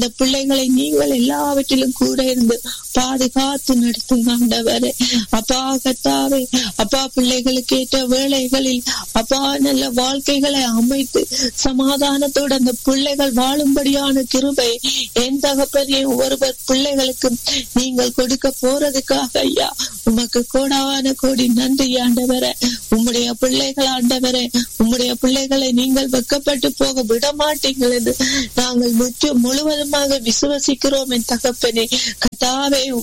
அந்த பிள்ளைகளை நீங்கள் எல்லாவற்றிலும் கூட இருந்து பாதுகாத்து நடத்துங்க ஆண்டவரே அப்பா கத்தாவே அப்பா பிள்ளைகளுக்கு ஏற்ற வேளைகளில் அப்பா நல்ல வாழ்க்கைகளை அமைத்து சமாதானத்தோடு அந்த பிள்ளைகள் வாழும்படியான கிருபை என் தகப்பனே ஒருவர் பிள்ளைகளுக்கும் நீங்கள் கொடுக்க போறதுக்காக ஐயா உமக்கு கோடான கோடி நன்றி ஆண்டவரே உம்முடைய பிள்ளைகள் ஆண்டவரே உம்முடைய பிள்ளைகளை நீங்கள் வெக்கப்பட்டு போக விட மாட்டீங்கள் என்று நாங்கள் முற்று முழுவதுமாக விசுவசிக்கிறோம் என் தகப்பனே கத்தாவே